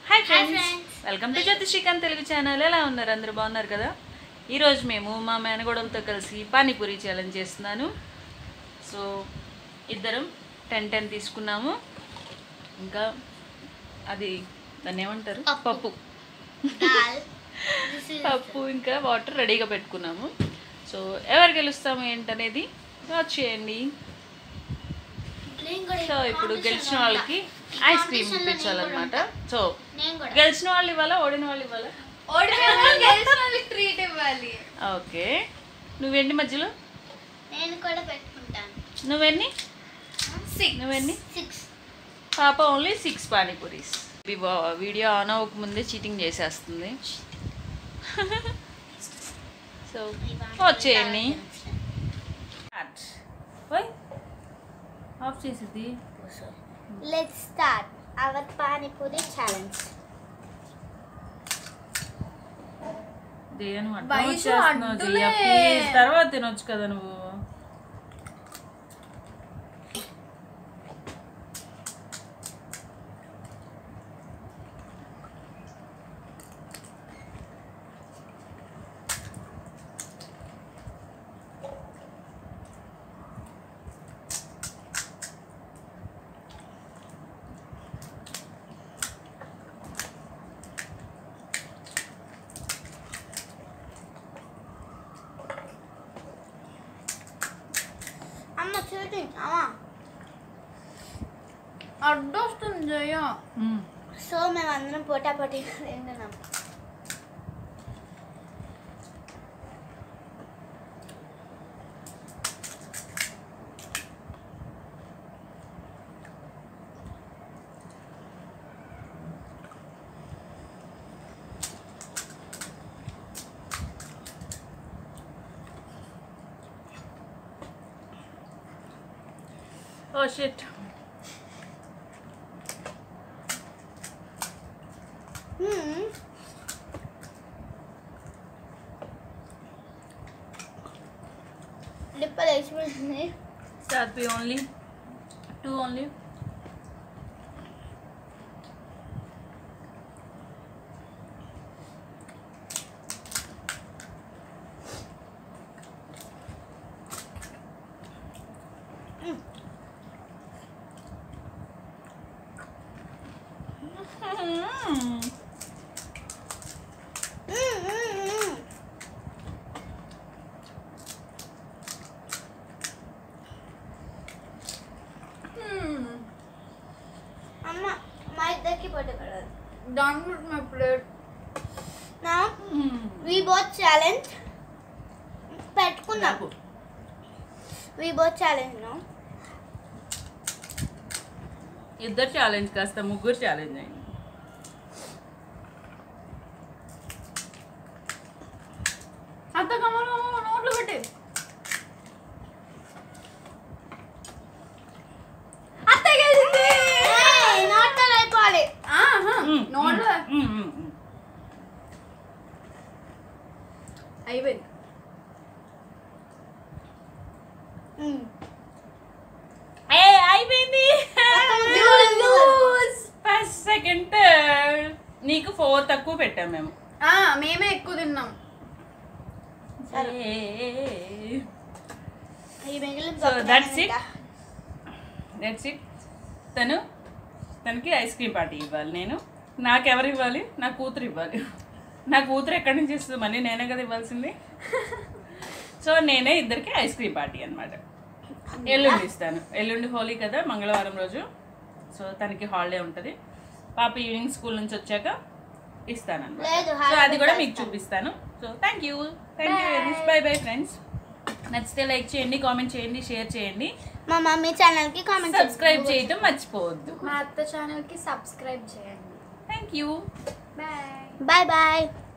Hi friends friends. Welcome to Jyothi Srikanth Telugu channel ఎలా ఉన్నారు అందరూ బాగున్నారు కదా ఈరోజు మేము మా మేనగోడలతో కలిసి పానీపూరి ఛాలెంజ్ చేస్తున్నాను సో ఇద్దరం టెన్ టెన్ తీసుకున్నాము ఇంకా అది దాన్ని ఏమంటారు పప్పు. పప్పు Dal. This is పప్పు ఇంకా వాటర్ రెడీగా పెట్టుకున్నాము సో ఎవరు గెలుస్తాము ఏంటనేది వాచ్ చేయండి నేను కూడా సో ఇప్పుడు competition గెలిచిన లో వాళ్ళకి ఉంటా. ఈ ఐస్ క్రీమ్ competition లో నేను ఇప్పించాలన్నమాట కూడా సో ఉంటా. నేను కూడా గెలిచిన వాళ్ళు ఇవ్వాలా ఓడిన వాళ్ళు ఇవ్వాలా ట్రీట్ ఇవ్వాలి ఓకే నువ్వెన్ని మధ్యలో నేను కూడా పెట్టుకుంటాను నువ్వెన్ని సిక్స్ నువ్వెన్ని సిక్స్ పాప only six panipuris video on అవ్వకముందే చీటింగ్ చేసేస్తుంది సో వచ్చేయండి ఆఫ్ చేసిద్ది let's start our panipuri challenge దేని అర్థం వయసు వచ్చేస్తున్నావు అడ్డులే. జియా, please. తర్వాత తినొచ్చు కదా నువ్వు అమ్మ చూడండి అమ్మ అడ్డొస్తుంది జయ మ్మ్. సో మేము అందరం పోటా పోటీ తింటున్నాం ఓ షిట్ Hmm. లిప్పలు వేసిపోయింది సాత్వి ఓన్లీ టూ ఓన్లీ అమ్మ మా ఇద్దరికి పోటీ పడదు దాంట్లో మై ప్లేట్ నా వి బోత్ ఛాలెంజ్ పెట్టుకున్నాం వి బోత్ ఛాలెంజ్ నో ఇద్దరు ఛాలెంజ్ కాస్త ముగ్గురు ఛాలెంజ్ అయింది అంత కమల నోట్లో పెట్టి అత్త గెలిచింది నాట్ అయిపోవాలి ఆహా, మ్మ్. నోట్లో మ్మ్, మ్మ్, మ్మ్. అయిపోయింది ఏ అయిపోయింది ఫస్ట్ సెకండ్ నీకు ఫోర్ తక్కువ పెట్టాం మేము ఆ, మేమే ఎక్కువ తిన్నాం ఈ మిగిలిన So, పప్పు that's నేను it. తింటా. దట్స్ ఇట్ తను తనకి ఐస్ క్రీమ్ పార్టీ ఇవ్వాలి నేను నాకెవరు ఇవ్వాలి నా కూతురు ఇవ్వాలి నా కూతురు ఎక్కడి నుంచి ఇస్తుంది మనీ నేనే కదా ఇవ్వాల్సింది సో నేనే ఇద్దరికి ఐస్ క్రీమ్ పార్టీ అనమాట ఎల్లుండి ఇస్తాను ఎల్లుండి హోలీ కదా మంగళవారం రోజు సో తనకి హాలిడే ఉంటుంది పాప ఈవినింగ్ స్కూల్ నుంచి వచ్చాక ఇస్తాను అనమాట లేదు, సో అది కూడా హాలిడే మీకు చూపిస్తాను so thank you thank you very much bye bye friends నచ్చితే లైక్ చేయండి కామెంట్ చేయండి షేర్ చేయండి మా మమ్మీ ఛానల్ కి కామెంట్ సబ్స్క్రైబ్ చేయటం మర్చిపోవద్దు మా అత్త ఛానల్కి సబ్స్క్రైబ్ చేయండి thank you bye bye bye